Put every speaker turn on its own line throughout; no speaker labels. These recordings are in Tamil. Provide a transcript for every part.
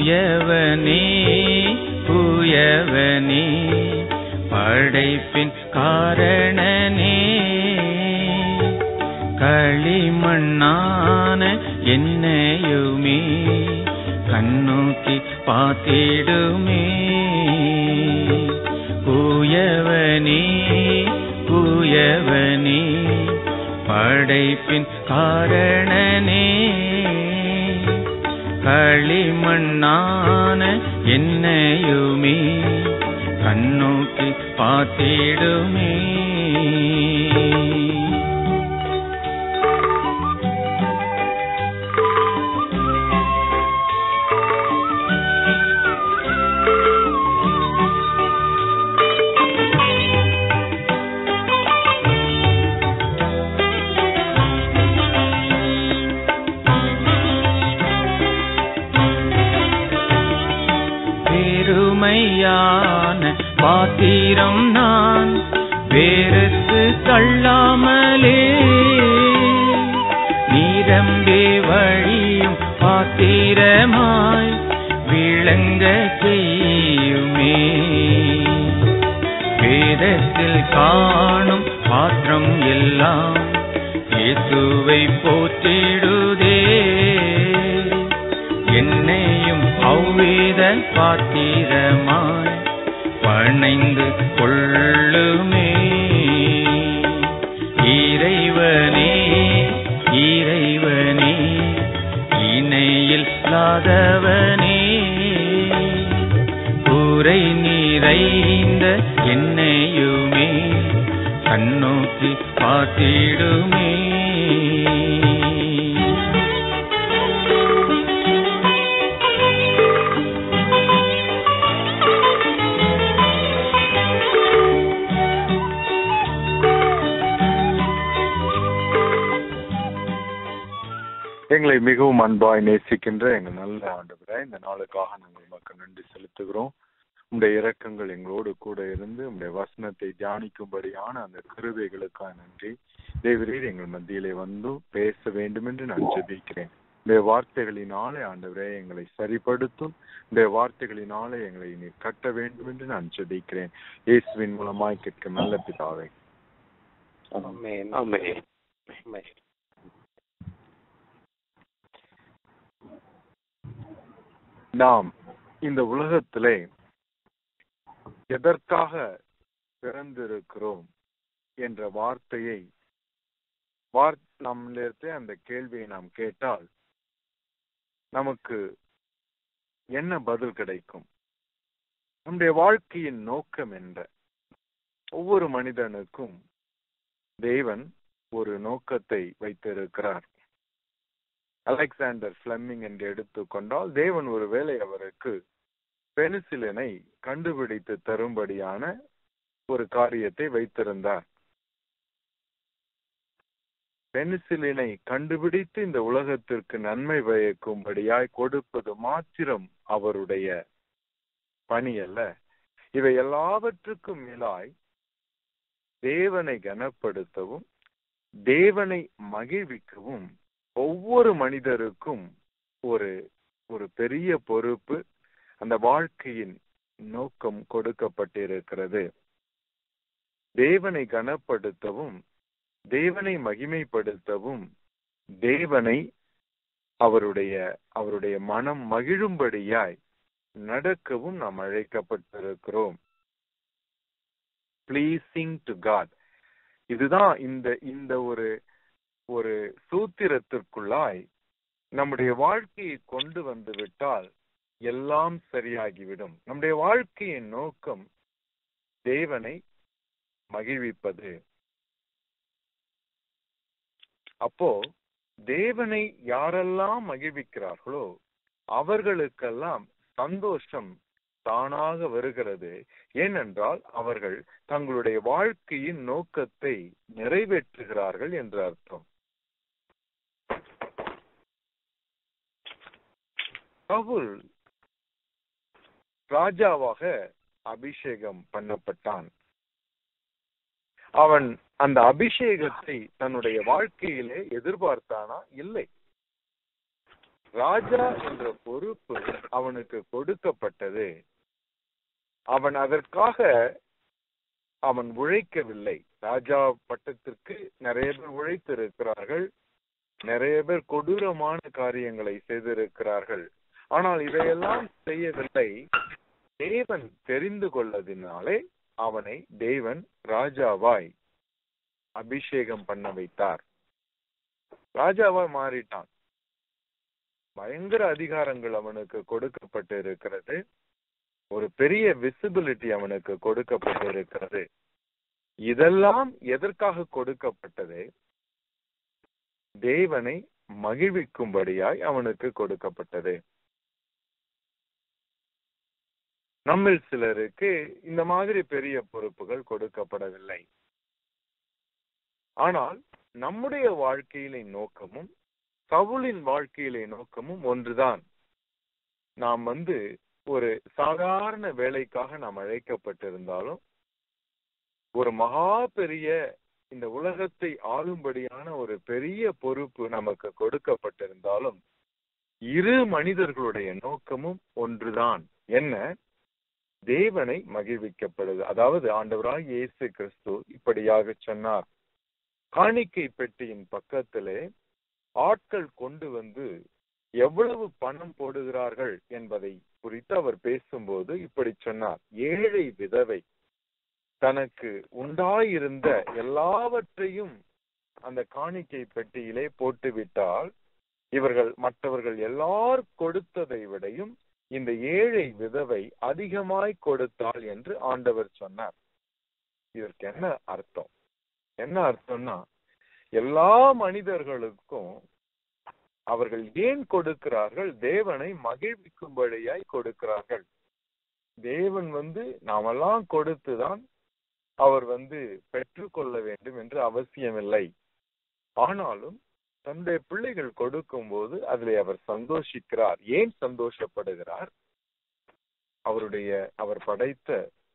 தூயவனே தூயவனே படைப்பின் காரணனே களிமண்ணான என்னையுமே கண்ணோக்கி பார்த்திடுமே தூயவனே தூயவனே படைப்பின் காரணனே களிமண்ணான என்னையுமே கண்ணோக்கி பார்த்திடுமே பெருமையான பாத்திரம் நான் வேறுத்து தள்ளாமலே நீரம்பே வழியும் பாத்திரமாய் விளங்க செய்யுமே வேதத்தில் காணும் பாத்திரம் எல்லாம் இயேசுவை போற்றிடுதே என்னையும் அவ்வேத பாத்திரமாய் பணைந்து கொள்ளுமே இறைவனே இறைவனே இணையில் இல்லாதவனே கூரை நிறைந்த என்னையுமே கண்ணோக்கி பார்த்திடுமே
எங்களை மிகவும் அன்பாய் நேசிக்கின்ற எங்கள் நல்ல ஆண்டவரே இந்த நாளுக்காக நாங்கள் உமக்கு நன்றி செலுத்துகிறோம் உடைய இரக்கங்கள் எங்களோடு கூட இருந்து உடைய வசனத்தை தியானிக்கும்படியான அந்த கிருபைகளுக்காக நன்றி தேவரீர் எங்கள் மத்தியிலே வந்து பேச வேண்டும் என்று நான் ஜெபிக்கிறேன் இந்த வார்த்தைகளினாலே ஆண்டவரே எங்களை சரிப்படுத்தும் இந்த வார்த்தைகளினாலே எங்களை நீர் கட்ட வேண்டும் என்று நான் ஜெபிக்கிறேன் இயேசுவின் மூலமாய் கேட்க நல்ல பிதாவே
Amen. Amen. Amen.
நாம் இந்த உலகத்திலே எதற்காக பிறந்திருக்கிறோம் என்ற வார்த்தையை வார் நம்மளிடத்தே அந்த கேள்வியை நாம் கேட்டால் நமக்கு என்ன பதில் கிடைக்கும் நம்முடைய வாழ்க்கையின் நோக்கம் என்ற ஒவ்வொரு மனிதனுக்கும் தேவன் ஒரு நோக்கத்தை வைத்திருக்கிறார் அலெக்சாண்டர் பிளம்மிங் என்று எடுத்துக்கொண்டால் தேவன் ஒருவேளை அவருக்கு பெனிசிலினை கண்டுபிடித்து தரும்படியான ஒரு காரியத்தை வைத்திருந்தார் பெனிசிலினை கண்டுபிடித்து இந்த உலகத்திற்கு நன்மை பயக்கும்படியாய் கொடுப்பது மாத்திரம் அவருடைய பணி அல்ல இவை எல்லாவற்றுக்கும் மேலாய் தேவனை கனப்படுத்தவும் தேவனை மகிழ்விக்கவும் ஒவ்வொரு மனிதருக்கும் ஒரு ஒரு பெரிய பொறுப்பு அந்த வாழ்க்கையின் நோக்கம் கொடுக்கப்பட்டிருக்கிறது தேவனை கனப்படுத்தவும் தேவனை மகிமைப்படுத்தவும் தேவனை அவருடைய அவருடைய மனம் மகிழும்படியாய் நடக்கவும் நாம் அழைக்கப்பட்டிருக்கிறோம் ப்ளீசிங் டு காட் இதுதான் இந்த இந்த ஒரு ஒரு சூத்திரத்திற்குள்ளாய் நம்முடைய வாழ்க்கையை கொண்டு வந்து விட்டால் எல்லாம் சரியாகிவிடும் நம்முடைய வாழ்க்கையின் நோக்கம் தேவனை மகிழ்விப்பது அப்போ தேவனை யாரெல்லாம் மகிழ்விக்கிறார்களோ அவர்களுக்கெல்லாம் சந்தோஷம் தானாக வருகிறது ஏனென்றால் அவர்கள் தங்களுடைய வாழ்க்கையின் நோக்கத்தை நிறைவேற்றுகிறார்கள் என்று அர்த்தம் பவுல் ராஜாவாக அபிஷேகம் பண்ணப்பட்டான் அவன் அந்த அபிஷேகத்தை தன்னுடைய வாழ்க்கையிலே எதிர்பார்த்தானா இல்லை ராஜா என்ற பொறுப்பு அவனுக்கு கொடுக்கப்பட்டது அவன் அதற்காக அவன் உழைக்கவில்லை ராஜா பட்டத்திற்கு நிறைய பேர் உழைத்திருக்கிறார்கள் நிறைய பேர் கொடூரமான காரியங்களை செய்திருக்கிறார்கள் ஆனால் இதையெல்லாம் செய்யவில்லை தேவன் தெரிந்து கொள்ளதினாலே அவனை தேவன் ராஜாவாய் அபிஷேகம் பண்ண வைத்தார் ராஜாவாய் மாறிட்டான் பயங்கர அதிகாரங்கள் அவனுக்கு கொடுக்கப்பட்டு இருக்கிறது ஒரு பெரிய விசிபிலிட்டி அவனுக்கு கொடுக்கப்பட்டு இருக்கிறது இதெல்லாம் எதற்காக கொடுக்கப்பட்டது தேவனை மகிழ்விக்கும்படியாய் அவனுக்கு கொடுக்கப்பட்டது நம்மில் சிலருக்கு இந்த மாதிரி பெரிய பொறுப்புகள் கொடுக்கப்படவில்லை ஆனால் நம்முடைய வாழ்க்கையிலே நோக்கமும் சவுலின் வாழ்க்கையிலே நோக்கமும் ஒன்றுதான் நாம் வந்து ஒரு சாதாரண வேலைக்காக நாம் அழைக்கப்பட்டிருந்தாலும் ஒரு மகா பெரிய இந்த உலகத்தை ஆளும்படியான ஒரு பெரிய பொறுப்பு நமக்கு கொடுக்கப்பட்டிருந்தாலும் இரு மனிதர்களுடைய நோக்கமும் ஒன்றுதான் என்ன தேவனை மகிழ்விக்கப்படுது அதாவது ஆண்டவராய் இயேசு கிறிஸ்து இப்படியாக சொன்னார் காணிக்கை பெட்டியின் பக்கத்திலே ஆட்கள் கொண்டு வந்து எவ்வளவு பணம் போடுகிறார்கள் என்பதை குறித்து அவர் பேசும்போது இப்படி சொன்னார் ஏழை விதவை தனக்கு உண்டாயிருந்த எல்லாவற்றையும் அந்த காணிக்கை பெட்டியிலே போட்டுவிட்டால் இவர்கள் மற்றவர்கள் எல்லார் கொடுத்ததை விடையும் இந்த ஏழை விதவை அதிகமாய் கொடுத்தாள் என்று ஆண்டவர் சொன்னார் இதற்கு என்ன அர்த்தம் என்ன அர்த்தம்னா எல்லா மனிதர்களுக்கும் அவர்கள் ஏன் கொடுக்கிறார்கள் தேவனை மகிழ்விக்கும்படியாய் கொடுக்கிறார்கள் தேவன் வந்து நாமெல்லாம் கொடுத்துதான் அவர் வந்து பெற்றுக்கொள்ள வேண்டும் என்று அவசியமில்லை ஆனாலும் தன்னுடைய பிள்ளைகள் கொடுக்கும் போது அதில் அவர் சந்தோஷிக்கிறார் ஏன் சந்தோஷப்படுகிறார் அவருடைய அவர் படைத்த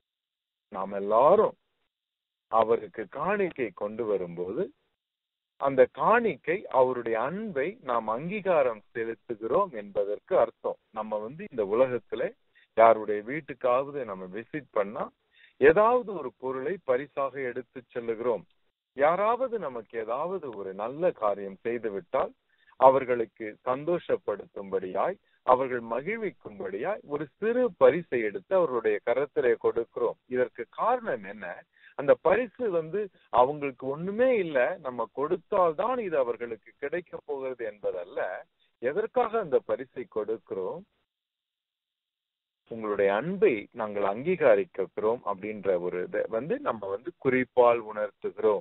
நாம் எல்லாரும் அவருக்கு காணிக்கை கொண்டு வரும்போது அந்த காணிக்கை அவருடைய அன்பை நாம் அங்கீகாரம் செலுத்துகிறோம் என்பதற்கு அர்த்தம் நம்ம வந்து இந்த உலகத்துல யாருடைய வீட்டுக்காவது நம்ம விசிட் பண்ணா ஏதாவது ஒரு பொருளை பரிசாக எடுத்து செல்லுகிறோம் யாராவது நமக்கு ஏதாவது ஒரு நல்ல காரியம் செய்து விட்டால் அவர்களுக்கு சந்தோஷப்படுத்தும்படியாய் அவர்கள் மகிழ்விக்கும்படியாய் ஒரு சிறு பரிசை எடுத்து அவர்களுடைய கரத்திலே கொடுக்கிறோம் இதற்கு காரணம் என்ன அந்த பரிசு வந்து அவங்களுக்கு ஒண்ணுமே இல்ல நம்ம கொடுத்தால்தான் இது அவர்களுக்கு கிடைக்க போகிறது என்பதல்ல எதற்காக அந்த பரிசை கொடுக்கிறோம் உங்களுடைய அன்பை நாங்கள் அங்கீகரிக்கிறோம் அப்படின்ற ஒரு இதை வந்து நம்ம வந்து குறிப்பால் உணர்த்துகிறோம்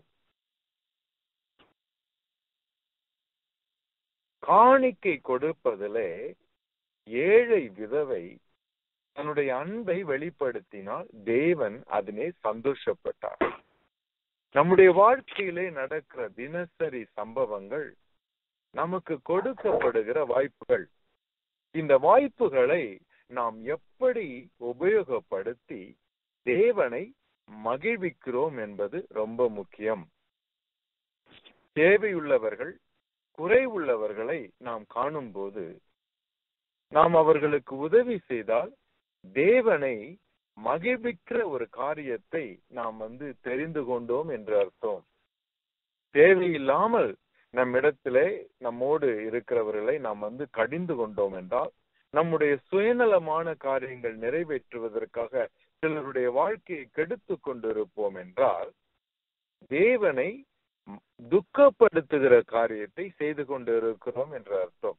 காணிக்கை கொடுப்பதிலே ஏழை விதவை தன்னுடைய அன்பை வெளிப்படுத்தினால் தேவன் அதனே சந்தோஷப்பட்டார் நம்முடைய வாழ்க்கையிலே நடக்கிற தினசரி சம்பவங்கள் நமக்கு கொடுக்கப்படுகிற வாய்ப்புகள் இந்த வாய்ப்புகளை நாம் எப்படி உபயோகப்படுத்தி தேவனை மகிழ்விக்கிறோம் என்பது ரொம்ப முக்கியம் தேவையுள்ளவர்கள் குறைவுள்ளவர்களை நாம் காணும்போது நாம் அவர்களுக்கு உதவி செய்தால் தேவனை மகிழ்விக்கிற ஒரு காரியத்தை நாம் வந்து தெரிந்து கொண்டோம் என்று அர்த்தம் தேவையில்லாமல் நம்மிடத்திலே நம்மோடு இருக்கிறவர்களை நாம் வந்து கடிந்து கொண்டோம் என்றால் நம்முடைய சுயநலமான காரியங்கள் நிறைவேற்றுவதற்காக சிலருடைய வாழ்க்கையை கெடுத்து கொண்டிருப்போம் என்றால் தேவனை துக்கப்படுத்துகிற காரியத்தை செய்து கொண்டிருக்கிறோம் என்ற அர்த்தம்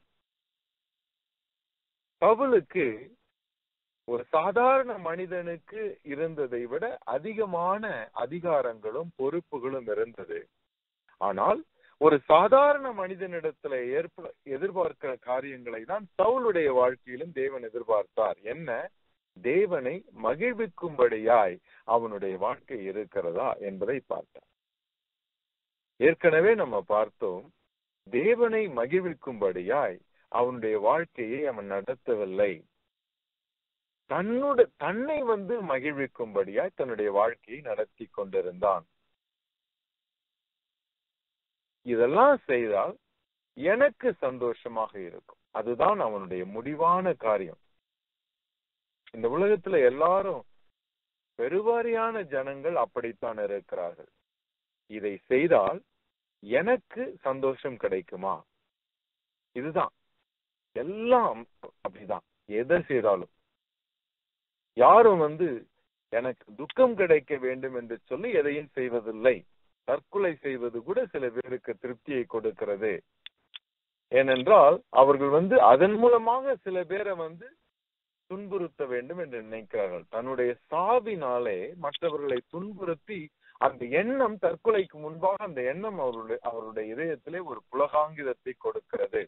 பவுலுக்கு ஒரு சாதாரண மனிதனுக்கு இருந்ததை விட அதிகமான அதிகாரங்களும் பொறுப்புகளும் இருந்தது ஆனால் ஒரு சாதாரண மனிதனிடத்துல ஏற்ப எதிர்பார்க்கிற காரியங்களை தான் சவுளுடைய வாழ்க்கையிலும் தேவன் எதிர்பார்த்தார் என்ன தேவனை மகிழ்விக்கும்படியாய் அவனுடைய வாழ்க்கை இருக்கிறதா என்பதை பார்த்தார் ஏற்கனவே நம்ம பார்த்தோம் தேவனை மகிழ்விக்கும்படியாய் அவனுடைய வாழ்க்கையை அவன் நடத்தவில்லை தன்னுடைய தன்னை வந்து மகிழ்விக்கும்படியாய் தன்னுடைய வாழ்க்கையை நடத்தி கொண்டிருந்தான் இதெல்லாம் செய்தால் எனக்கு சந்தோஷமாக இருக்கும் அதுதான் அவனுடைய முடிவான காரியம் இந்த உலகத்துல எல்லாரும் பெருவாரியான ஜனங்கள் அப்படித்தான் இருக்கிறார்கள் இதை செய்தால் எனக்கு சந்தோஷம் கிடைக்குமா இதுதான் எல்லாம் அப்படிதான் எதை செய்தாலும் யாரும் வந்து எனக்கு துக்கம் கிடைக்க வேண்டும் என்று சொல்லி எதையும் செய்வதில்லை தற்கொலை செய்வது கூட சில பேருக்கு திருப்தியை கொடுக்கிறது ஏனென்றால் அவர்கள் வந்து அதன் மூலமாக சில பேரை வந்து துன்புறுத்த வேண்டும் என்று நினைக்கிறார்கள் தன்னுடைய சாவினாலே மற்றவர்களை துன்புறுத்தி அந்த எண்ணம் தற்கொலைக்கு முன்பாக அந்த எண்ணம் அவருடைய அவருடைய இதயத்திலே ஒரு புலகாங்கிதத்தை கொடுக்கிறது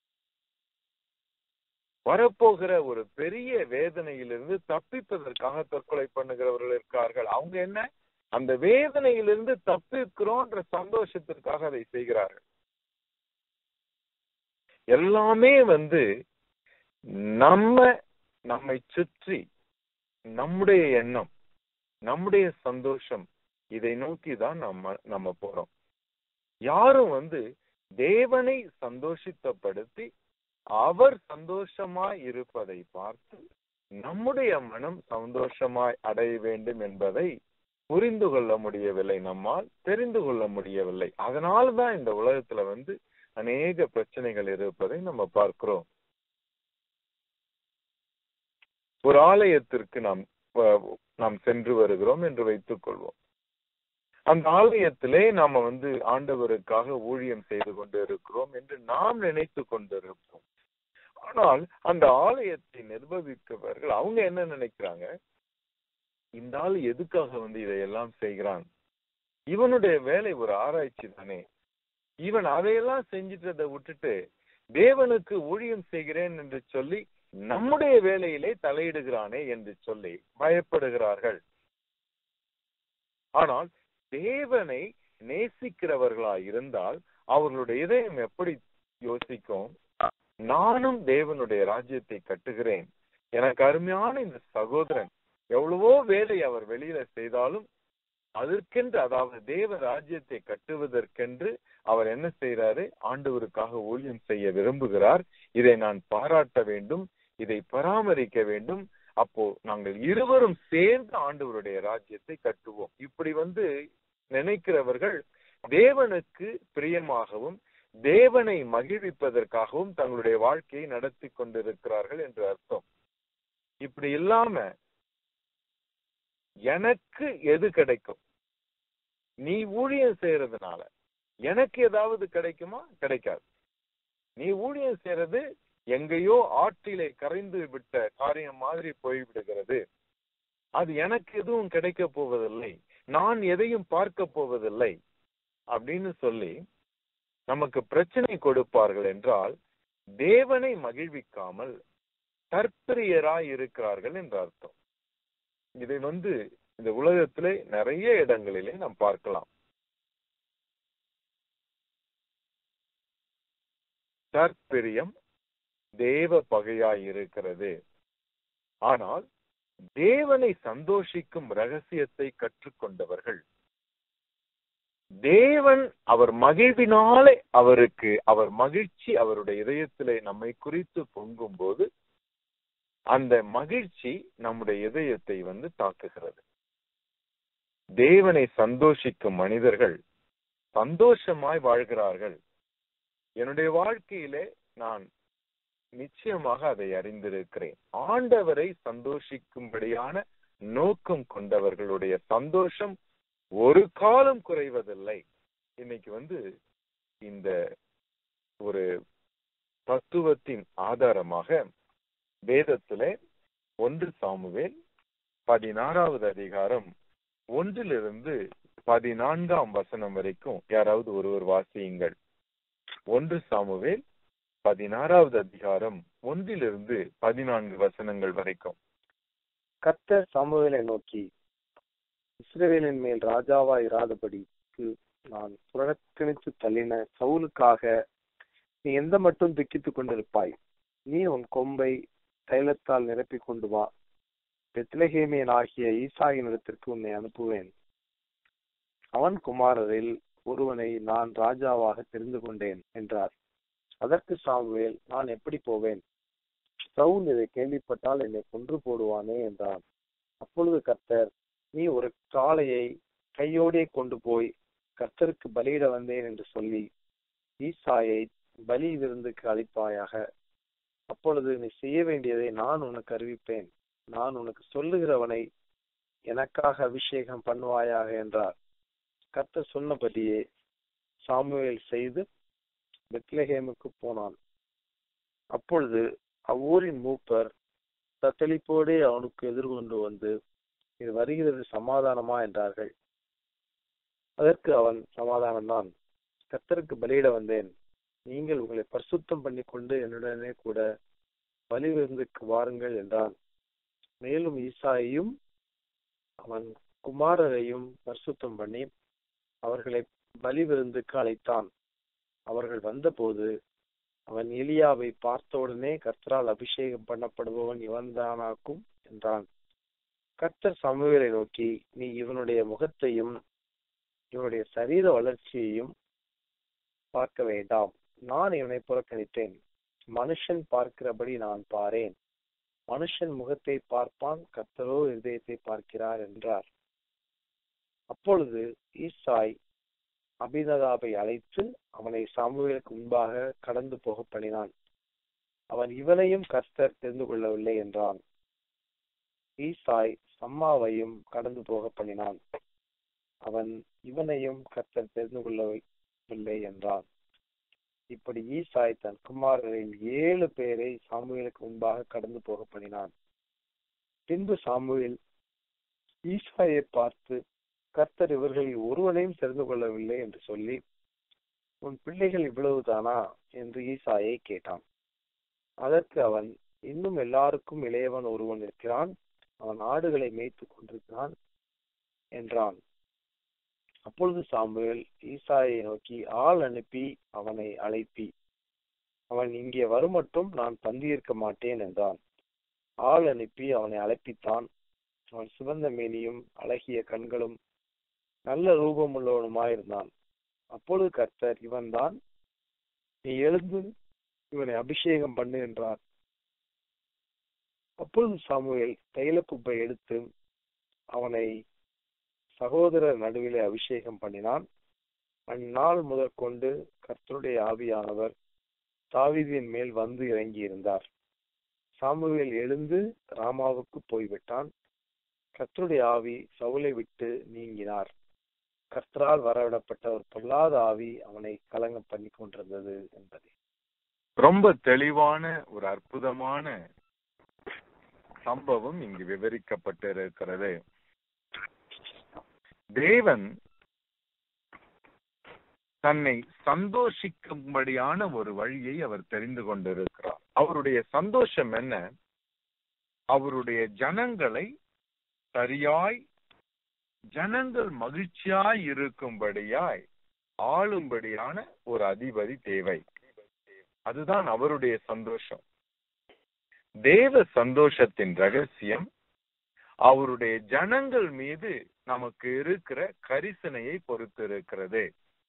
வரப்போகிற ஒரு பெரிய வேதனையிலிருந்து தப்பிப்பதற்காக தற்கொலை பண்ணுகிறவர்கள் இருக்கார்கள் அவங்க என்ன அந்த வேதனையிலிருந்து தப்பிக்கிறோன்ற சந்தோஷத்திற்காக அதை செய்கிறார்கள் எல்லாமே வந்து நம்ம நம்மை சுற்றி நம்முடைய எண்ணம் நம்முடைய சந்தோஷம் இதை நோக்கி தான் நம்ம நம்ம போறோம் யாரும் வந்து தேவனை சந்தோஷித்தப்படுத்தி அவர் சந்தோஷமாய் இருப்பதை பார்த்து நம்முடைய மனம் சந்தோஷமாய் அடைய வேண்டும் என்பதை புரிந்து கொள்ள முடியவில்லை நம்மால் தெரிந்து கொள்ள முடியவில்லை அதனால்தான் இந்த உலகத்துல வந்து அநேக பிரச்சனைகள் இருப்பதை நம்ம பார்க்கிறோம் ஒரு ஆலயத்திற்கு நாம் நாம் சென்று வருகிறோம் என்று வைத்துக் கொள்வோம் அந்த ஆலயத்திலே நாம வந்து ஆண்டவருக்காக ஊழியம் செய்து கொண்டு இருக்கிறோம் என்று நாம் நினைத்து கொண்டிருப்போம் ஆனால் அந்த ஆலயத்தை நிர்வகிப்பவர்கள் அவங்க என்ன நினைக்கிறாங்க இந்த ஆள் எதுக்காக வந்து இதையெல்லாம் செய்கிறான் இவனுடைய வேலை ஒரு ஆராய்ச்சி தானே இவன் அதையெல்லாம் செஞ்சிட்டதை விட்டுட்டு தேவனுக்கு ஊழியம் செய்கிறேன் என்று சொல்லி நம்முடைய வேலையிலே தலையிடுகிறானே என்று சொல்லி பயப்படுகிறார்கள் ஆனால் தேவனை நேசிக்கிறவர்களா இருந்தால் அவர்களுடைய இதயம் எப்படி யோசிக்கும் நானும் தேவனுடைய ராஜ்யத்தை கட்டுகிறேன் எனக்கு அருமையான இந்த சகோதரன் எவ்வளவோ வேலை அவர் வெளியில செய்தாலும் அதற்கென்று அதாவது தேவ ராஜ்யத்தை கட்டுவதற்கென்று அவர் என்ன செய்யறாரு ஆண்டவருக்காக ஊழியம் செய்ய விரும்புகிறார் இதை நான் பாராட்ட வேண்டும் இதை பராமரிக்க வேண்டும் அப்போ நாங்கள் இருவரும் சேர்ந்து ஆண்டவருடைய ராஜ்யத்தை கட்டுவோம் இப்படி வந்து நினைக்கிறவர்கள் தேவனுக்கு பிரியமாகவும் தேவனை மகிழ்விப்பதற்காகவும் தங்களுடைய வாழ்க்கையை நடத்தி கொண்டிருக்கிறார்கள் என்று அர்த்தம் இப்படி இல்லாம எனக்கு எது கிடைக்கும் நீ ஊழியம் செய்யறதுனால எனக்கு ஏதாவது கிடைக்குமா கிடைக்காது நீ ஊழியம் செய்யறது எங்கேயோ ஆற்றிலே கரைந்து விட்ட காரியம் மாதிரி போய்விடுகிறது அது எனக்கு எதுவும் கிடைக்க போவதில்லை நான் எதையும் பார்க்க போவதில்லை அப்படின்னு சொல்லி நமக்கு பிரச்சனை கொடுப்பார்கள் என்றால் தேவனை மகிழ்விக்காமல் தற்பிரியராய் இருக்கிறார்கள் என்ற அர்த்தம் இதை வந்து இந்த உலகத்திலே நிறைய இடங்களிலே நாம் பார்க்கலாம் தற்பிரியம் தேவ பகையாய் இருக்கிறது ஆனால் தேவனை சந்தோஷிக்கும் ரகசியத்தை கற்றுக்கொண்டவர்கள் தேவன் அவர் மகிழ்வினாலே அவருக்கு அவர் மகிழ்ச்சி அவருடைய இதயத்திலே நம்மை குறித்து பொங்கும் போது அந்த மகிழ்ச்சி நம்முடைய இதயத்தை வந்து தாக்குகிறது தேவனை சந்தோஷிக்கும் மனிதர்கள் சந்தோஷமாய் வாழ்கிறார்கள் என்னுடைய வாழ்க்கையிலே நான் நிச்சயமாக அதை அறிந்திருக்கிறேன் ஆண்டவரை சந்தோஷிக்கும்படியான நோக்கம் கொண்டவர்களுடைய சந்தோஷம் ஒரு காலம் குறைவதில்லை இன்னைக்கு வந்து இந்த ஒரு தத்துவத்தின் ஆதாரமாக வேதத்திலே ஒன்று சாமுவேல் பதினாறாவது அதிகாரம் ஒன்றிலிருந்து பதினான்காம் வசனம் வரைக்கும் யாராவது ஒருவர் வாசியுங்கள் ஒன்று சாமுவேல் பதினாறாவது அதிகாரம் ஒன்றிலிருந்து பதினான்கு வசனங்கள் வரைக்கும்
கர்த்தர் சாமுவேலை நோக்கி இஸ்ரவேலின் மேல் ராஜாவா இராதபடிக்கு நான் புறக்கணித்து தள்ளின சவுலுக்காக நீ எந்த மட்டும் துக்கித்துக் கொண்டிருப்பாய் நீ உன் கொம்பை தைலத்தால் நிரப்பிக் கொண்டு வா பெத்லஹேமியன் ஆகிய ஈசாயின் இடத்திற்கு உன்னை அனுப்புவேன் அவன் குமாரரில் ஒருவனை நான் ராஜாவாக தெரிந்து கொண்டேன் என்றார் அதற்கு சாமுவேல் நான் எப்படி போவேன் சவுல் இதை கேள்விப்பட்டால் என்னை கொன்று போடுவானே என்றான் அப்பொழுது கர்த்தர் நீ ஒரு காளையை கையோடே கொண்டு போய் கர்த்தருக்கு பலியிட வந்தேன் என்று சொல்லி ஈசாயை பலி விருந்துக்கு அளிப்பாயாக அப்பொழுது நீ செய்ய வேண்டியதை நான் உனக்கு அறிவிப்பேன் நான் உனக்கு சொல்லுகிறவனை எனக்காக அபிஷேகம் பண்ணுவாயாக என்றார் கர்த்தர் சொன்னபடியே சாமுவேல் செய்து பெத்லஹேமுக்கு போனான் அப்பொழுது அவ்வூரின் மூப்பர் தத்தளிப்போடே அவனுக்கு எதிர்கொண்டு வந்து இது வருகிறது சமாதானமா என்றார்கள் அதற்கு அவன் சமாதானம்தான் கர்த்தருக்கு பலியிட வந்தேன் நீங்கள் உங்களை பரிசுத்தம் பண்ணிக்கொண்டு என்னுடனே கூட பலி விருந்துக்கு வாருங்கள் என்றான் மேலும் ஈசாயையும் அவன் குமாரரையும் பரிசுத்தம் பண்ணி அவர்களை பலி விருந்துக்கு அழைத்தான் அவர்கள் வந்தபோது அவன் எலியாவை பார்த்தவுடனே கர்த்தரால் அபிஷேகம் பண்ணப்படுபவன் இவன்தானாக்கும் என்றான் கர்த்தர் சமூகலை நோக்கி நீ இவனுடைய முகத்தையும் இவனுடைய சரீர வளர்ச்சியையும் பார்க்க வேண்டாம் நான் இவனை புறக்கணித்தேன் மனுஷன் பார்க்கிறபடி நான் பாரேன் மனுஷன் முகத்தை பார்ப்பான் கர்த்தரோ இருதயத்தை பார்க்கிறார் என்றார் அப்பொழுது ஈசாய் அபினதாபை அழைத்து அவனை சாமுவேலுக்கு முன்பாக கடந்து போக பண்ணினான் அவன் இவனையும் கர்த்தர் தெரிந்து கொள்ளவில்லை என்றான் ஈசாய் சம்மாவையும் கடந்து போக பண்ணினான் அவன் இவனையும் கர்த்தர் தெரிந்து கொள்ளவில்லை என்றான் இப்படி ஈசாய் தன் குமாரரில் ஏழு பேரை சாமுவேலுக்கு முன்பாக கடந்து போக பண்ணினான் பின்பு சாமுவேல் ஈசாயை பார்த்து கர்த்தர் இவர்களில் ஒருவனையும் தெரிந்து கொள்ளவில்லை என்று சொல்லி உன் பிள்ளைகள் இவ்வளவுதானா என்று ஈசாயை கேட்டான் அதற்கு அவன் இன்னும் எல்லாருக்கும் இளையவன் ஒருவன் இருக்கிறான் அவன் ஆடுகளை மேய்த்து கொண்டிருக்கிறான் என்றான் அப்பொழுது சாமுவேல் ஈசாயை நோக்கி ஆள் அனுப்பி அவனை அழைப்பி அவன் இங்கே வருமட்டும் நான் பந்தியிருக்க மாட்டேன் என்றான் ஆள் அனுப்பி அவனை அழைப்பித்தான் அவன் சிவந்த மேனியும் அழகிய கண்களும் நல்ல ரூபம் உள்ளவனுமாயிருந்தான் அப்பொழுது கர்த்தர் இவன்தான் நீ எழுந்து இவனை அபிஷேகம் பண்ணு என்றார் அப்பொழுது சாமுவேல் தைலக்குப்பை எடுத்து அவனை சகோதரர் நடுவிலே அபிஷேகம் பண்ணினான் அந்நாள் முதற்கொண்டு கர்த்தருடைய ஆவியானவர் தாவீதின் மேல் வந்து இறங்கி இருந்தார் சாமுவேல் எழுந்து ராமாவுக்கு போய்விட்டான் கர்த்தருடைய ஆவி சவுலை விட்டு நீங்கினார் கர்த்தரால் வரவிடப்பட்ட ஒரு பொல்லாத ஆவி அவனை கலங்க பண்ணி கொண்டிருந்தது என்பதே
ரொம்ப தெளிவான ஒரு அற்புதமான சம்பவம் இங்கு விவரிக்கப்பட்டிருக்கிறது தேவன் தன்னை சந்தோஷிக்கும்படியான ஒரு வழியை அவர் தெரிந்து கொண்டிருக்கிறார் அவருடைய சந்தோஷம் என்ன அவருடைய ஜனங்களை சரியாய் ஜனங்கள் மகிழ்ச்சியாய் இருக்கும்படியாய் ஆளும்படியான ஒரு அதிபதி தேவை அதுதான் அவருடைய சந்தோஷம் தேவ சந்தோஷத்தின் ரகசியம் அவருடைய ஜனங்கள் மீது நமக்கு இருக்கிற கரிசனையை பொறுத்து இருக்கிறது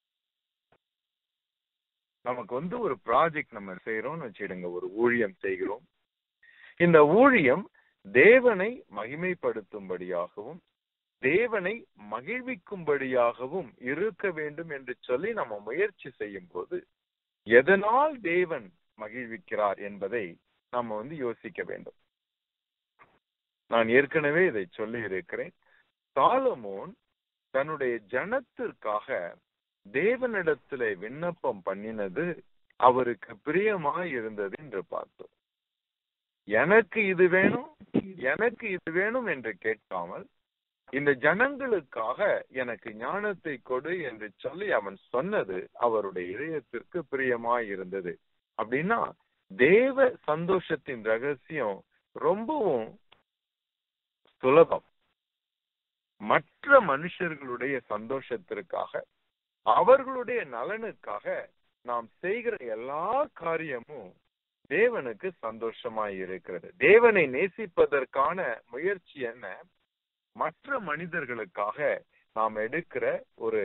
நமக்கு வந்து ஒரு ப்ராஜெக்ட் நம்ம செய்யறோம்னு வச்சிடுங்க ஒரு ஊழியம் செய்கிறோம் இந்த ஊழியம் தேவனை மகிமைப்படுத்தும்படியாகவும் தேவனை மகிழ்விக்கும்படியாகவும் இருக்க வேண்டும் என்று சொல்லி நம்ம முயற்சி செய்யும் போது எதனால் தேவன் மகிழ்விக்கிறார் என்பதை நம்ம வந்து யோசிக்க வேண்டும் நான் ஏற்கனவே இதை சொல்லி இருக்கிறேன் சாலமோன் தன்னுடைய ஜனத்திற்காக தேவனிடத்துல விண்ணப்பம் பண்ணினது அவருக்கு பிரியமாய் இருந்தது என்று பார்த்தோம் எனக்கு இது வேணும் எனக்கு இது வேணும் என்று கேட்காமல் இந்த ஜனங்களுக்காக எனக்கு ஞானத்தை கொடு என்று சொல்லி அவன் சொன்னது அவருடைய இதயத்திற்கு பிரியமாய் இருந்தது அப்படின்னா தேவ சந்தோஷத்தின் ரகசியம் ரொம்பவும் சுலபம் மற்ற மனுஷர்களுடைய சந்தோஷத்திற்காக அவர்களுடைய நலனுக்காக நாம் செய்கிற எல்லா காரியமும் தேவனுக்கு சந்தோஷமாய் இருக்கிறது தேவனை நேசிப்பதற்கான முயற்சி என்ன மற்ற மனிதர்களுக்காக நாம் எடுக்கிற ஒரு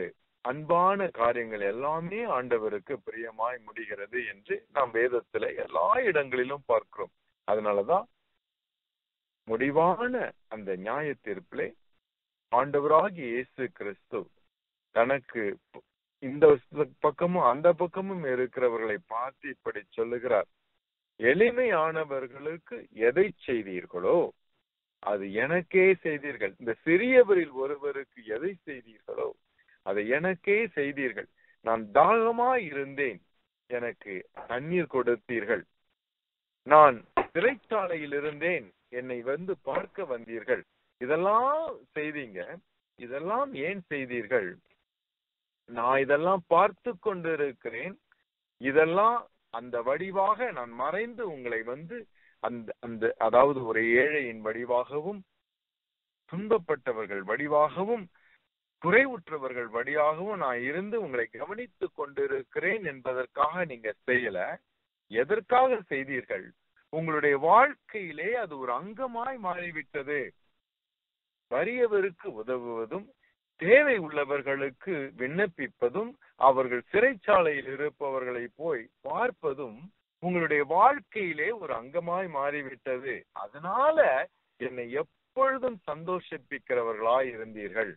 அன்பான காரியங்கள் எல்லாமே ஆண்டவருக்கு பிரியமாய் முடிகிறது என்று நாம் வேதத்துல எல்லா இடங்களிலும் பார்க்கிறோம் அதனாலதான் முடிவான அந்த நியாய தீர்ப்பிலே ஆண்டவராகிய இயேசு கிறிஸ்து தனக்கு இந்த பக்கமும் அந்த பக்கமும் இருக்கிறவர்களை பார்த்து இப்படி சொல்லுகிறார் எளிமையானவர்களுக்கு எதை செய்தீர்களோ அது எனக்கே செய்தீர்கள் இந்த சிறியவரில் ஒருவருக்கு எதை செய்தீர்களோ அதை எனக்கே செய்தீர்கள் நான் தாகமாய் இருந்தேன் எனக்கு தண்ணீர் கொடுத்தீர்கள் நான் சிறைச்சாலையில் இருந்தேன் என்னை வந்து பார்க்க வந்தீர்கள் இதெல்லாம் செய்தீங்க இதெல்லாம் ஏன் செய்தீர்கள் நான் இதெல்லாம் பார்த்து கொண்டிருக்கிறேன் இதெல்லாம் அந்த வடிவாக நான் மறைந்து உங்களை வந்து அந்த அந்த அதாவது ஒரு ஏழையின் வடிவாகவும் துன்பப்பட்டவர்கள் வடிவாகவும் குறைவுற்றவர்கள் வழியாகவும் நான் இருந்து உங்களை கவனித்துக் கொண்டிருக்கிறேன் என்பதற்காக நீங்க செய்யல எதற்காக செய்தீர்கள் உங்களுடைய வாழ்க்கையிலே அது ஒரு அங்கமாய் மாறிவிட்டது வறியவருக்கு உதவுவதும் தேவை உள்ளவர்களுக்கு விண்ணப்பிப்பதும் அவர்கள் சிறைச்சாலையில் இருப்பவர்களை போய் பார்ப்பதும் உங்களுடைய வாழ்க்கையிலே ஒரு அங்கமாய் மாறிவிட்டது அதனால என்னை எப்பொழுதும் சந்தோஷிப்பிக்கிறவர்களாய் இருந்தீர்கள்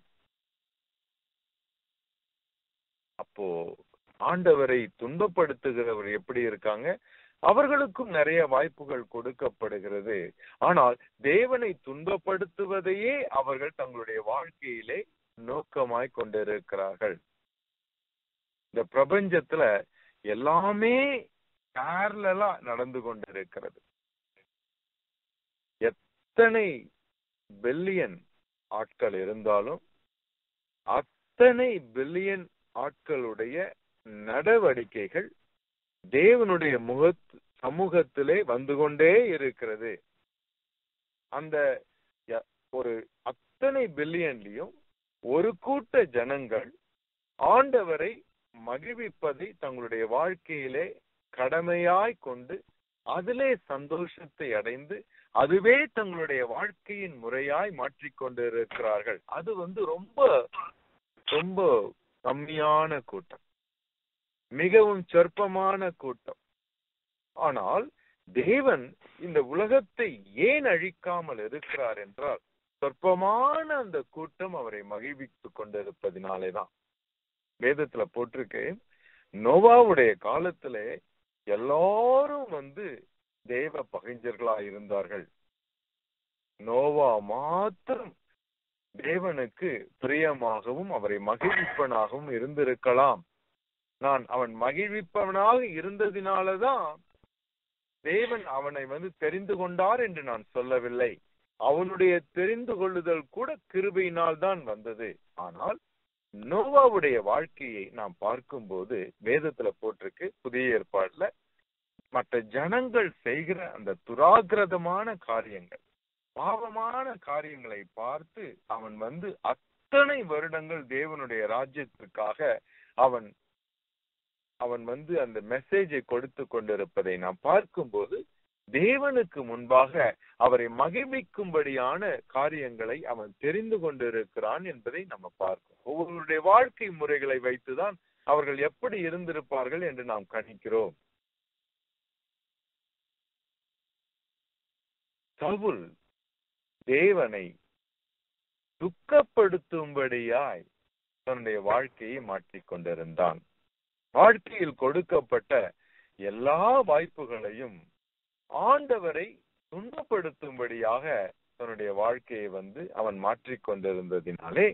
அப்போ ஆண்டவரை துன்பப்படுத்துகிறவர் எப்படி இருக்காங்க அவர்களுக்கும் நிறைய வாய்ப்புகள் கொடுக்கப்படுகிறது ஆனால் தேவனை துன்பப்படுத்துவதையே அவர்கள் தங்களுடைய வாழ்க்கையிலே நோக்கமாய் கொண்டிருக்கிறார்கள் இந்த பிரபஞ்சத்துல எல்லாமே பேரலா நடந்து கொண்டிருக்கிறது எத்தனை பில்லியன் ஆட்கள் இருந்தாலும் அத்தனை பில்லியன் ஆட்களுடைய நடவடிக்கைகள் தேவனுடைய முக சமூகத்திலே வந்து கொண்டே இருக்கிறது அந்த ஒரு அத்தனை பில்லியன்லயும் ஒரு கூட்ட ஜனங்கள் ஆண்டவரை மகிழ்விப்பதை தங்களுடைய வாழ்க்கையிலே கடமையாய் கொண்டு அதிலே சந்தோஷத்தை அடைந்து அதுவே தங்களுடைய வாழ்க்கையின் முறையாய் மாற்றிக்கொண்டு இருக்கிறார்கள் அது வந்து ரொம்ப ரொம்ப கம்மியான கூட்டம் மிகவும் சொற்பமான கூட்டம் ஆனால் தேவன் இந்த உலகத்தை ஏன் அழிக்காமல் இருக்கிறார் என்றால் சொற்பமான அந்த கூட்டம் அவரை மகிழ்வித்துக் கொண்டிருப்பதினாலேதான் வேதத்துல போட்டிருக்கு நோவாவுடைய காலத்திலே எல்லாரும் வந்து தேவ பகைஞர்களா இருந்தார்கள் நோவா மாத்திரம் தேவனுக்கு பிரியமாகவும் அவரை மகிழ்விப்பனாகவும் இருந்திருக்கலாம் நான் அவன் மகிழ்விப்பவனாக இருந்ததினாலதான் தேவன் அவனை வந்து தெரிந்து கொண்டார் என்று நான் சொல்லவில்லை அவனுடைய தெரிந்து கொள்ளுதல் கூட கிருபையினால் தான் வந்தது ஆனால் நோவாவுடைய வாழ்க்கையை நாம் பார்க்கும்போது வேதத்துல போட்டிருக்கு புதிய ஏற்பாடுல மற்ற ஜனங்கள் செய்கிற அந்த துராகிரதமான காரியங்கள் பாவமான காரியங்களை பார்த்து அவன் வந்து அத்தனை வருடங்கள் தேவனுடைய ராஜ்யத்திற்காக அவன் அவன் வந்து அந்த மெசேஜை கொடுத்து கொண்டிருப்பதை நாம் பார்க்கும்போது தேவனுக்கு முன்பாக அவரை மகிழ்விக்கும்படியான காரியங்களை அவன் தெரிந்து கொண்டிருக்கிறான் என்பதை நம்ம பார்க்கிறோம் ஒவ்வொருடைய வாழ்க்கை முறைகளை வைத்துதான் அவர்கள் எப்படி இருந்திருப்பார்கள் என்று நாம் கணிக்கிறோம் சவுல் தேவனை துக்கப்படுத்தும்படியாய் தன்னுடைய வாழ்க்கையை மாற்றிக் கொண்டிருந்தான் வாழ்க்கையில் கொடுக்கப்பட்ட எல்லா வாய்ப்புகளையும் ஆண்டவரை துன்பப்படுத்தும்படியாக தன்னுடைய வாழ்க்கையை வந்து அவன் மாற்றிக் கொண்டிருந்ததினாலே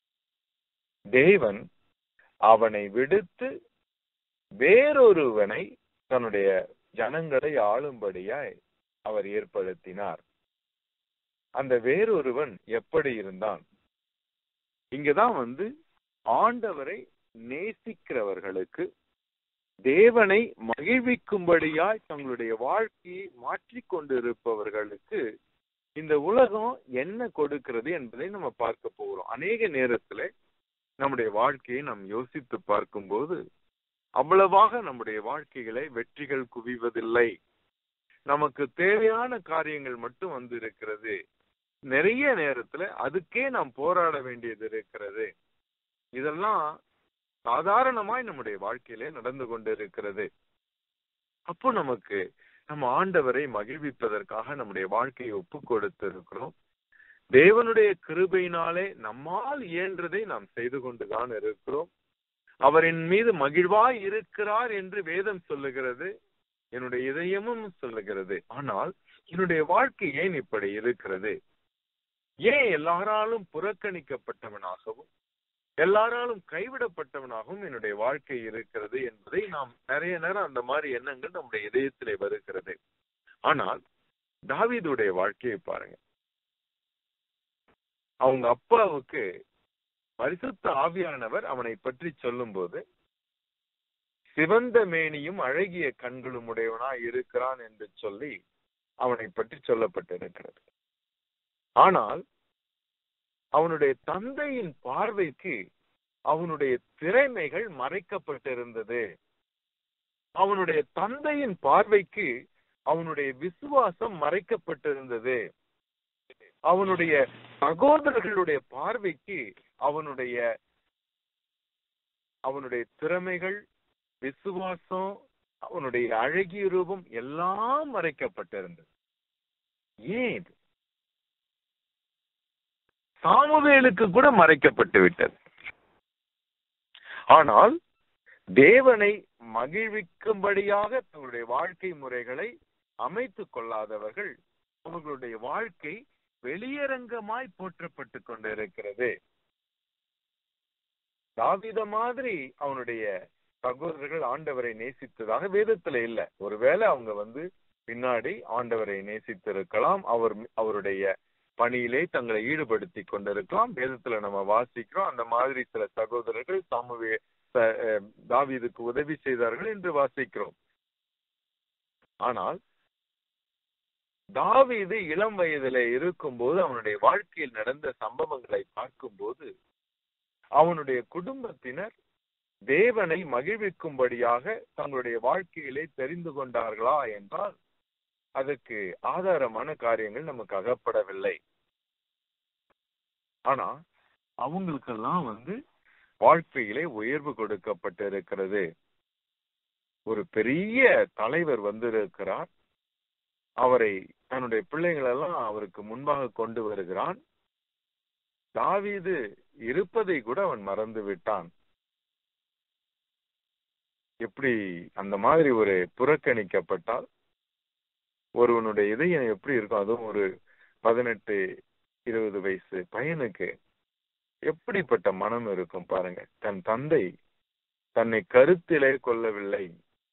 தேவன் அவனை விடுத்து வேறொருவனை தன்னுடைய ஜனங்களை ஆளும்படியாய் அவர் ஏற்படுத்தினார் அந்த வேறொருவன் எப்படி இருந்தான் இங்கதான் வந்து ஆண்டவரை நேசிக்கிறவர்களுக்கு தேவனை மகிழ்விக்கும்படியாய் தங்களுடைய வாழ்க்கையை மாற்றிக் கொண்டிருப்பவர்களுக்கு இந்த உலகம் என்ன கொடுக்கிறது என்பதை நம்ம பார்க்க போகிறோம் அநேக நேரத்துல நம்முடைய வாழ்க்கையை நாம் யோசித்து பார்க்கும்போது அவ்வளவாக நம்முடைய வாழ்க்கைகளை வெற்றிகள் குவிவதில்லை நமக்கு தேவையான காரியங்கள் மட்டும் வந்து இருக்கிறது நிறைய நேரத்துல அதுக்கே நாம் போராட வேண்டியது இருக்கிறது இதெல்லாம் சாதாரணமாய் நம்முடைய வாழ்க்கையிலே நடந்து கொண்டிருக்கிறது அப்போ நமக்கு நம்ம ஆண்டவரை மகிழ்விப்பதற்காக நம்முடைய வாழ்க்கையை ஒப்பு கொடுத்திருக்கிறோம் தேவனுடைய கிருபையினாலே நம்மால் இயன்றதை நாம் செய்து கொண்டுதான் இருக்கிறோம் அவரின் மீது மகிழ்வாய் இருக்கிறார் என்று வேதம் சொல்லுகிறது என்னுடைய இதயமும் சொல்லுகிறது ஆனால் என்னுடைய வாழ்க்கை ஏன் இப்படி இருக்கிறது ஏன் எல்லாராலும் புறக்கணிக்கப்பட்டவனாகவும் எல்லாராலும் கைவிடப்பட்டவனாகவும் என்னுடைய வாழ்க்கை இருக்கிறது என்பதை நாம் நிறைய நேரம் அந்த மாதிரி எண்ணங்கள் நம்முடைய இதயத்திலே வருகிறது ஆனால் தாவீதுடைய வாழ்க்கையை பாருங்க அவங்க அப்பாவுக்கு பரிசுத்த ஆவியானவர் அவனை பற்றி சொல்லும்போது சிவந்த மேனியும் அழகிய கண்களும் உடையவனாய் இருக்கிறான் என்று சொல்லி அவனை பற்றி சொல்லப்பட்டிருக்கிறது ஆனால் அவனுடைய தந்தையின் பார்வைக்கு அவனுடைய திறமைகள் மறைக்கப்பட்டிருந்தது அவனுடைய தந்தையின் பார்வைக்கு அவனுடைய விசுவாசம் மறைக்கப்பட்டிருந்தது அவனுடைய சகோதரர்களுடைய பார்வைக்கு அவனுடைய அவனுடைய திறமைகள் விசுவாசம் அவனுடைய அழகிய ரூபம் எல்லாம் மறைக்கப்பட்டிருந்தது ஏன் இது சாமுவேலுக்கு கூட மறைக்கப்பட்டு விட்டது ஆனால் தேவனை மகிழ்விக்கும்படியாக தங்களுடைய வாழ்க்கை முறைகளை அமைத்துக் கொள்ளாதவர்கள் அவர்களுடைய வாழ்க்கை வெளியரங்கமாய் போற்றப்பட்டு கொண்டிருக்கிறது தாவித மாதிரி அவனுடைய சகோதரர்கள் ஆண்டவரை நேசித்ததாக வேதத்துல இல்ல ஒருவேளை அவங்க வந்து பின்னாடி ஆண்டவரை நேசித்திருக்கலாம் அவர் அவருடைய பணியிலே தங்களை ஈடுபடுத்தி கொண்டிருக்கலாம் வேதத்துல நம்ம வாசிக்கிறோம் அந்த மாதிரி சில சகோதரர்கள் சமூக தாவீதுக்கு உதவி செய்தார்கள் என்று வாசிக்கிறோம் ஆனால் தாவீது இளம் வயதில இருக்கும்போது அவனுடைய வாழ்க்கையில் நடந்த சம்பவங்களை பார்க்கும்போது அவனுடைய குடும்பத்தினர் தேவனை மகிழ்விக்கும்படியாக தங்களுடைய வாழ்க்கையிலே தெரிந்து கொண்டார்களா என்றால் அதற்கு ஆதாரமான காரியங்கள் நமக்கு அகப்படவில்லை ஆனா அவங்களுக்கெல்லாம் வந்து வாழ்க்கையிலே உயர்வு கொடுக்கப்பட்டிருக்கிறது ஒரு பெரிய தலைவர் வந்திருக்கிறார் அவரை தன்னுடைய பிள்ளைகள் எல்லாம் அவருக்கு முன்பாக கொண்டு வருகிறான் தாவீது இருப்பதை கூட அவன் மறந்து விட்டான் எப்படி அந்த மாதிரி ஒரு புறக்கணிக்கப்பட்டால் ஒருவனுடைய இதயம் எப்படி இருக்கும் அதுவும் ஒரு பதினெட்டு இருபது வயசு பையனுக்கு எப்படிப்பட்ட மனம் இருக்கும் பாருங்க தன் தந்தை தன்னை கருத்திலே கொள்ளவில்லை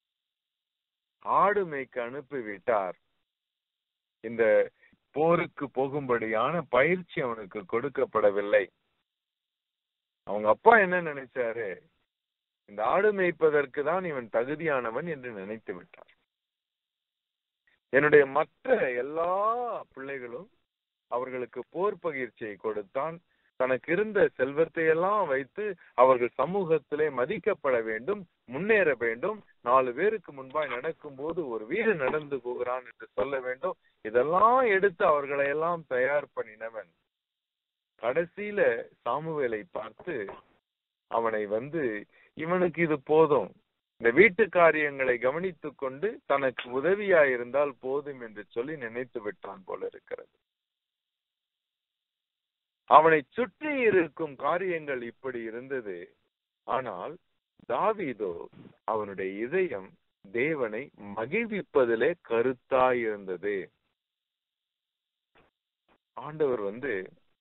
ஆடு மேய்க்க அனுப்பிவிட்டார் இந்த போருக்கு போகும்படியான பயிற்சி அவனுக்கு கொடுக்கப்படவில்லை அவங்க அப்பா என்ன நினைச்சாரு இந்த ஆடு மேய்ப்பதற்கு தான் இவன் தகுதியானவன் என்று நினைத்து விட்டார் என்னுடைய மற்ற எல்லா பிள்ளைகளும் அவர்களுக்கு போர் பகிர்ச்சியை கொடுத்தான் தனக்கு இருந்த செல்வத்தை எல்லாம் வைத்து அவர்கள் சமூகத்திலே மதிக்கப்பட வேண்டும் முன்னேற வேண்டும் நாலு பேருக்கு முன்பாய் நடக்கும் போது ஒரு வீடு நடந்து போகிறான் என்று சொல்ல வேண்டும் இதெல்லாம் எடுத்து அவர்களை எல்லாம் தயார் பண்ணினவன் கடைசியில சாமுவேலை பார்த்து அவனை வந்து இவனுக்கு இது போதும் இந்த வீட்டு காரியங்களை கவனித்துக் கொண்டு தனக்கு உதவியா இருந்தால் போதும் என்று சொல்லி நினைத்து விட்டான் போல இருக்கிறது அவனை சுற்றி இருக்கும் காரியங்கள் இப்படி இருந்தது ஆனால் தாவீதோ அவனுடைய இதயம் தேவனை மகிழ்விப்பதிலே கருத்தாயிருந்தது ஆண்டவர் வந்து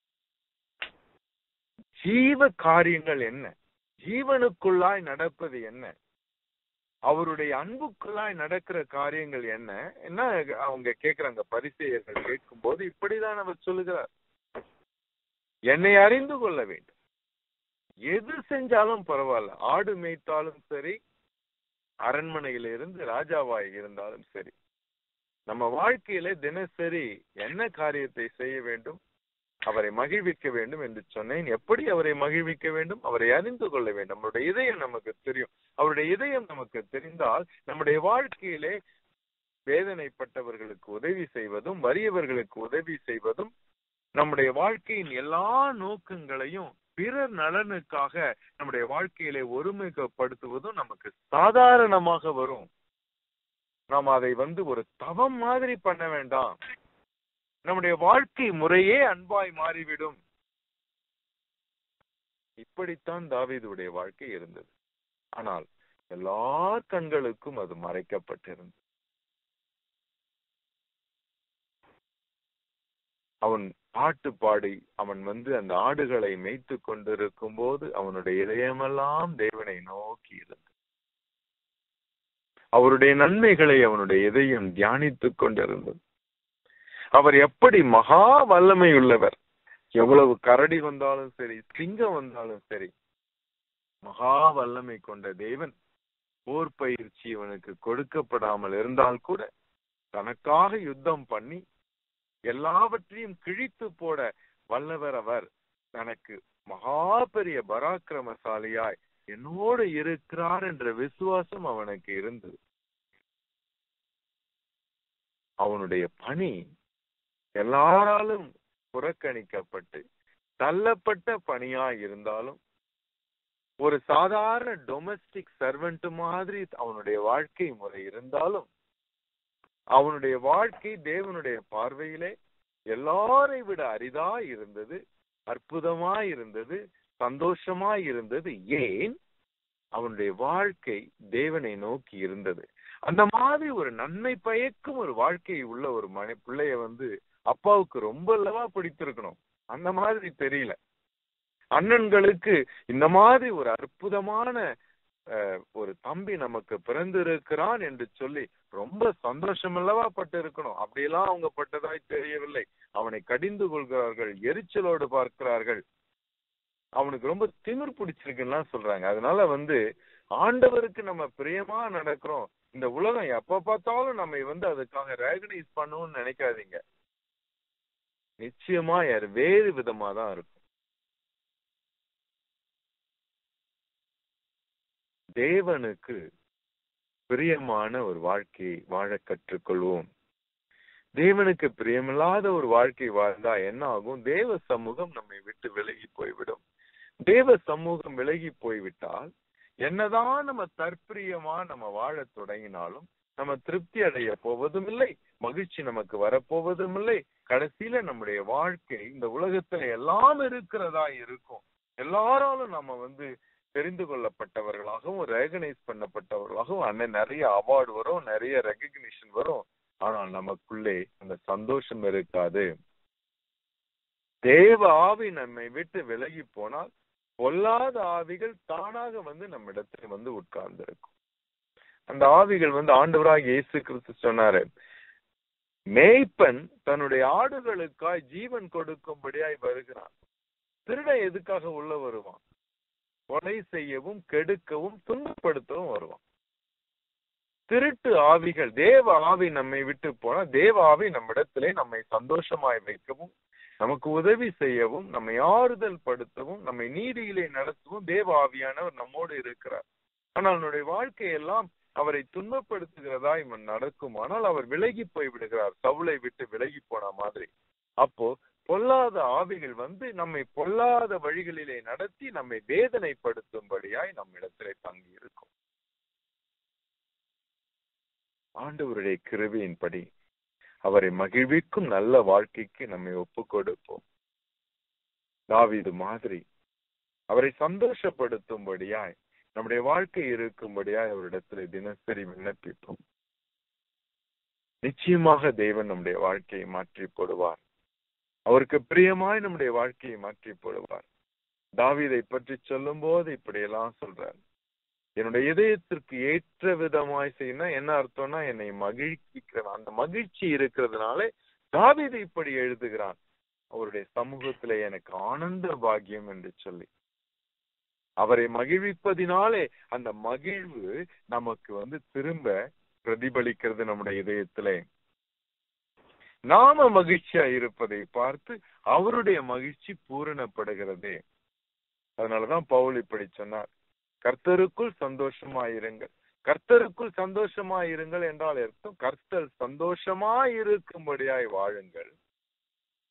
ஜீவ காரியங்கள் என்ன ஜீவனுக்குள்ளாய் நடப்பது என்ன அவருடைய அன்புக்குள்ளாய் நடக்கிற காரியங்கள் என்ன என்ன அவங்க கேக்குறாங்க பரிசெயர்கள் கேட்கும் போது இப்படிதான் அவர் சொல்லுகிறார் என்னை அறிந்து கொள்ள வேண்டும் எது செஞ்சாலும் பரவாயில்ல ஆடு மேய்த்தாலும் சரி அரண்மனையில இருந்து ராஜாவாய் இருந்தாலும் சரி நம்ம வாழ்க்கையில தினசரி என்ன காரியத்தை செய்ய வேண்டும் அவரை மகிழ்விக்க வேண்டும் என்று சொன்னேன் எப்படி அவரை மகிழ்விக்க வேண்டும் அவரை அறிந்து கொள்ள வேண்டும் அவருடைய இதயம் நமக்கு தெரியும் அவருடைய இதயம் நமக்கு தெரிந்தால் நம்முடைய வாழ்க்கையிலே வேதனைப்பட்டவர்களுக்கு உதவி செய்வதும் வறியவர்களுக்கு உதவி செய்வதும் நம்முடைய வாழ்க்கையின் எல்லா நோக்கங்களையும் பிறர் நலனுக்காக நம்முடைய வாழ்க்கையிலே ஒருமுகப்படுத்துவதும் நமக்கு சாதாரணமாக வரும் நாம் அதை வந்து ஒரு தவம் மாதிரி பண்ண வேண்டாம் நம்முடைய வாழ்க்கை முறையே அன்பாய் மாறிவிடும் இப்படித்தான் தாவீதுடைய வாழ்க்கை இருந்தது ஆனால் எல்லார் கண்களுக்கும் அது மறைக்கப்பட்டிருந்தது அவன் பாட்டு பாடி அவன் வந்து அந்த ஆடுகளை மேய்த்து கொண்டிருக்கும் போது அவனுடைய இதயமெல்லாம் தேவனை நோக்கி இருந்தது அவருடைய நன்மைகளை அவனுடைய இதயம் தியானித்துக் கொண்டிருந்தது அவர் எப்படி மகா வல்லமை உள்ளவர் எவ்வளவு கரடி வந்தாலும் சரி சிங்கம் வந்தாலும் சரி மகா வல்லமை கொண்ட தேவன் போர் பயிற்சி இவனுக்கு கொடுக்கப்படாமல் இருந்தால் கூட தனக்காக யுத்தம் பண்ணி எல்லாவற்றையும் கிழித்து போட வல்லவர் அவர் தனக்கு மகா பெரிய பராக்கிரமசாலியாய் என்னோடு இருக்கிறார் என்ற விசுவாசம் அவனுக்கு இருந்தது அவனுடைய பணி எல்லாராலும் புறக்கணிக்கப்பட்டு தள்ளப்பட்ட பணியாய் இருந்தாலும் ஒரு சாதாரண டொமஸ்டிக் சர்வெண்ட் மாதிரி அவனுடைய வாழ்க்கை முறை இருந்தாலும் அவனுடைய வாழ்க்கை தேவனுடைய பார்வையிலே எல்லாரை விட அரிதா இருந்தது அற்புதமா இருந்தது சந்தோஷமா இருந்தது ஏன் அவனுடைய வாழ்க்கை தேவனை நோக்கி இருந்தது அந்த மாதிரி ஒரு நன்மை பயக்கும் ஒரு வாழ்க்கை உள்ள ஒரு மனை பிள்ளைய வந்து அப்பாவுக்கு ரொம்ப அல்லவா பிடித்திருக்கணும் அந்த மாதிரி தெரியல அண்ணன்களுக்கு இந்த மாதிரி ஒரு அற்புதமான ஒரு தம்பி நமக்கு பிறந்திருக்கிறான் என்று சொல்லி ரொம்ப சந்தோஷம் அல்லவா பட்டு இருக்கணும் அப்படியெல்லாம் அவங்க பட்டதாய் தெரியவில்லை அவனை கடிந்து கொள்கிறார்கள் எரிச்சலோடு பார்க்கிறார்கள் அவனுக்கு ரொம்ப திமிர் பிடிச்சிருக்குன்னா சொல்றாங்க அதனால வந்து ஆண்டவருக்கு நம்ம பிரியமா நடக்கிறோம் இந்த உலகம் எப்ப பார்த்தாலும் நம்ம வந்து அதுக்காக ரெகனைஸ் பண்ணணும்னு நினைக்காதீங்க நிச்சயமா யார் வேறு விதமா தான் இருக்கும் தேவனுக்கு பிரியமான ஒரு வாழ்க்கையை வாழ கற்றுக்கொள்வோம் தேவனுக்கு பிரியமில்லாத ஒரு வாழ்க்கை வாழ்ந்தா என்ன ஆகும் தேவ சமூகம் நம்மை விட்டு விலகி போய்விடும் தேவ சமூகம் விலகி போய்விட்டால் என்னதான் நம்ம தற்பிரியமா நம்ம வாழ தொடங்கினாலும் நம்ம திருப்தி அடைய போவதும் இல்லை மகிழ்ச்சி நமக்கு வரப்போவதும் இல்லை கடைசியில நம்முடைய வாழ்க்கை இந்த உலகத்துல எல்லாம் இருக்கிறதா இருக்கும் எல்லாராலும் நம்ம வந்து தெரிந்து கொள்ளப்பட்டவர்களாகவும் ரெகனைஸ் பண்ணப்பட்டவர்களாகவும் அண்ணன் நிறைய அவார்டு வரும் நிறைய ரெகக்னிஷன் வரும் ஆனால் நமக்குள்ளே அந்த சந்தோஷம் இருக்காது தேவ ஆவி நம்மை விட்டு விலகி போனால் பொல்லாத ஆவிகள் தானாக வந்து நம்ம இடத்துல வந்து உட்கார்ந்து இருக்கும் அந்த ஆவிகள் வந்து ஆண்டவராக இயேசு கிறிஸ்து சொன்னாரு மேய்ப்பன் தன்னுடைய ஆடுகளுக்காய் ஜீவன் கொடுக்கும்படியாய் வருகிறான் திருடன் எதுக்காக உள்ள வருவான் கொலை செய்யவும் கெடுக்கவும் துன்பப்படுத்தவும் வருவான் திருட்டு ஆவிகள் தேவ ஆவி நம்மை விட்டு போனா தேவ ஆவி நம்மிடத்திலே நம்மை சந்தோஷமாய் வைக்கவும் நமக்கு உதவி செய்யவும் நம்மை ஆறுதல் படுத்தவும் நம்மை நீதியிலே நடத்தவும் தேவ ஆவியானவர் நம்மோடு இருக்கிறார் ஆனால் அவனுடைய வாழ்க்கையெல்லாம் அவரை துன்பப்படுத்துகிறதா இவன் நடக்கும் ஆனால் அவர் விலகி போய் விடுகிறார் சவுளை விட்டு விலகி போன மாதிரி அப்போ பொல்லாத ஆவிகள் வந்து நம்மை பொல்லாத வழிகளிலே நடத்தி நம்மை வேதனைப்படுத்தும்படியாய் நம்மிடத்திலே தங்கி இருக்கும் ஆண்டவருடைய கிருவியின்படி அவரை மகிழ்விக்கும் நல்ல வாழ்க்கைக்கு நம்மை ஒப்பு கொடுப்போம் தாவிது மாதிரி அவரை சந்தோஷப்படுத்தும்படியாய் நம்முடைய வாழ்க்கை இருக்கும்படியாய் அவரிடத்துல தினசரி விண்ணப்பிப்போம் நிச்சயமாக தேவன் நம்முடைய வாழ்க்கையை மாற்றி போடுவார் அவருக்கு பிரியமாய் நம்முடைய வாழ்க்கையை மாற்றி போடுவார் தாவீதை பற்றி சொல்லும் போது இப்படியெல்லாம் சொல்றார் என்னுடைய இதயத்திற்கு ஏற்ற விதமாய் செய்யணும் என்ன அர்த்தம்னா என்னை மகிழ்விக்கிறான் அந்த மகிழ்ச்சி இருக்கிறதுனால தாவீது இப்படி எழுதுகிறான் அவருடைய சமூகத்துல எனக்கு ஆனந்த பாக்கியம் என்று சொல்லி அவரை மகிழ்விப்பதினாலே அந்த மகிழ்வு நமக்கு வந்து திரும்ப பிரதிபலிக்கிறது நம்முடைய இதயத்திலே நாம மகிழ்ச்சியா இருப்பதை பார்த்து அவருடைய மகிழ்ச்சி பூரணப்படுகிறதே அதனாலதான் பவுல் இப்படி சொன்னார் கர்த்தருக்குள் சந்தோஷமாயிருங்கள் கர்த்தருக்குள் சந்தோஷமாயிருங்கள் என்றால் அர்த்தம் கர்த்தர் சந்தோஷமாயிருக்கும்படியாய் வாழுங்கள்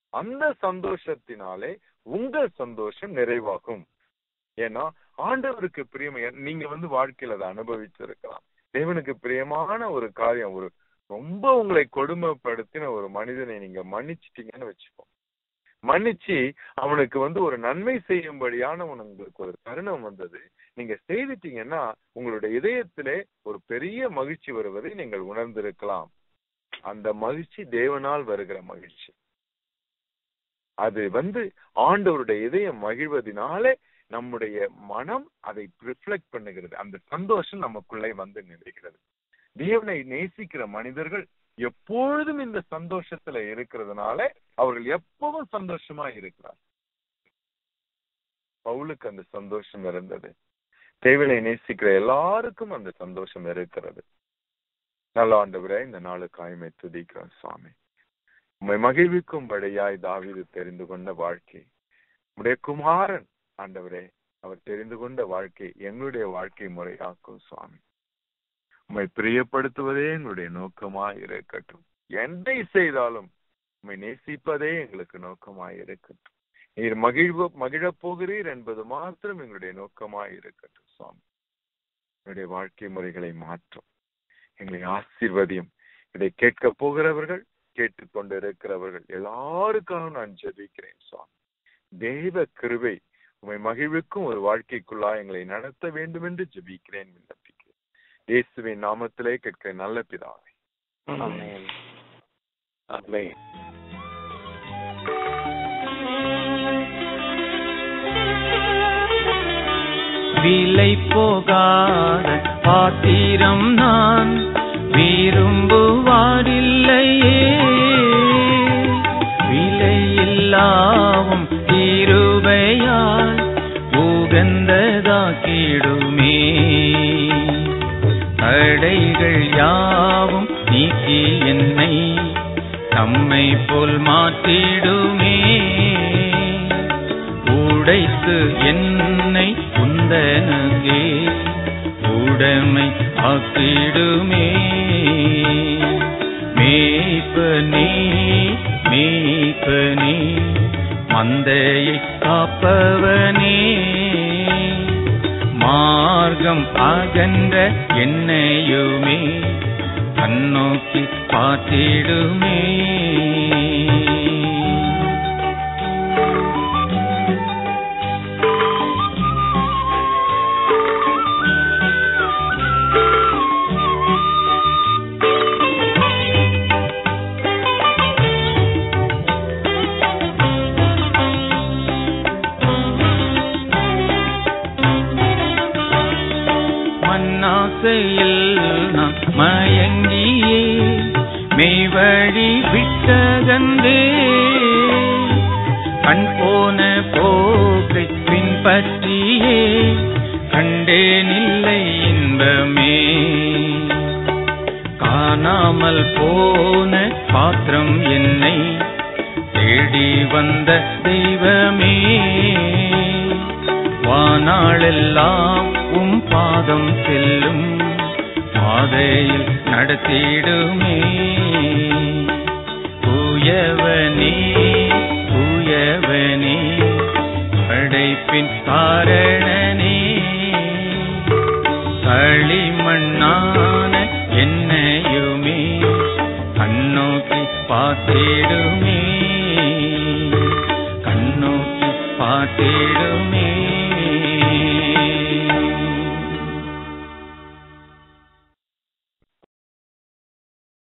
அந்த சந்தோஷத்தினாலே உங்கள் சந்தோஷம் நிறைவாகும் ஏன்னா ஆண்டவருக்கு பிரியமைய நீங்க வந்து வாழ்க்கையில அதை அனுபவிச்சிருக்கலாம் தேவனுக்கு பிரியமான ஒரு காரியம் ஒரு ரொம்ப உங்களை கொடுமைப்படுத்தின ஒரு மனிதனை நீங்க மன்னிச்சிட்டீங்கன்னு வச்சுப்போம் மன்னிச்சு அவனுக்கு வந்து ஒரு நன்மை செய்யும்படியான உங்களுக்கு ஒரு தருணம் வந்தது நீங்க செய்துட்டீங்கன்னா உங்களுடைய இதயத்திலே ஒரு பெரிய மகிழ்ச்சி வருவதை நீங்கள் உணர்ந்திருக்கலாம் அந்த மகிழ்ச்சி தேவனால் வருகிற மகிழ்ச்சி அது வந்து ஆண்டவருடைய இதயம் மகிழ்வதனாலே நம்முடைய மனம் அதை ரிஃப்ளெக்ட் பண்ணுகிறது அந்த சந்தோஷம் நமக்குள்ளே வந்து நிலைக்கிறது தேவனை நேசிக்கிற மனிதர்கள் எப்பொழுதும் இந்த சந்தோஷத்துல இருக்கிறதுனால அவர்கள் எப்பவும் சந்தோஷமா இருக்கிறார் பவுலுக்கு அந்த சந்தோஷம் இருந்தது தேவனை நேசிக்கிற எல்லாருக்கும் அந்த சந்தோஷம் இருக்கிறது நல்ல ஆண்டவரே இந்த நாளுக்கு ஆய்மை துதிக்கிறோம் சுவாமி உண்மை மகிழ்விக்கும்படியாய் தாவீது தெரிந்து கொண்ட வாழ்க்கை உடைய குமாரன் ஆண்டவரே அவர் தெரிந்து கொண்ட வாழ்க்கை எங்களுடைய வாழ்க்கை முறையாக்கும் சுவாமி உம்மை பிரியப்படுத்துவதே எங்களுடைய நோக்கமாய் இருக்கட்டும் எதை செய்தாலும் உம்மை நேசிப்பதே எங்களுக்கு நோக்கமாய் இருக்கட்டும் நீர் மகிழ்வு மகிழப் போகிறீர் என்பது மாத்திரம் எங்களுடைய நோக்கமாய் இருக்கட்டும் சுவாமி என்னுடைய வாழ்க்கை முறைகளை மாற்றும் எங்களை ஆசீர்வதியும் இதை கேட்க போகிறவர்கள் கேட்டுக்கொண்டு இருக்கிறவர்கள் எல்லாருக்காகவும் நான் ஜெபிக்கிறேன் சுவாமி தெய்வ கிருபை உமை மகிழ்வுக்கும் ஒரு வாழ்க்கைக்குள்ளா எங்களை நடத்த வேண்டும் என்று ஜெபிக்கிறேன் விண்ணப்பிக்கிறேன் இயேசுவின் நாமத்திலே கேட்கிற நல்ல பிதாவே
ஆமென் ஆமென்
விலை போகாத பாத்திரம் நான் விரும்புவாரில்லையே விலையில்லாவும் இருவையால் உகந்ததாக்கிடுமே தடைகள் யாவும் நீக்கி என்னை தம்மை போல் மாற்றிடுமே உடைத்து என்னை குந்தனகே உடைமை ஆக்கிடுமே மேய்ப்பனே மேய்ப்பனே மந்தையை காப்பவனே மார்க்கம் அகன்ற என்னையுமே கண்ணோக்கி பார்த்திடுமே மண்ணாசையில் நான் மயங்கியே மெய்வழி விட்டகந்தே கண் போன போக்கை பின்பற்றியே கண்டேனில்லை இன்பமே காணாமல் போன பாத்திரம் என்னை தேடி வந்த தெய்வமே வானாளெல்லாம் உம் பாதம் செல்லும் பாதையில் நடத்திடுமே தூயவனே தூயவனே படைப்பின் காரணனே களிமண்ணான என்னையுமே கண்ணோக்கி பார்த்திடுமே கண்ணோக்கி பார்த்திடுமே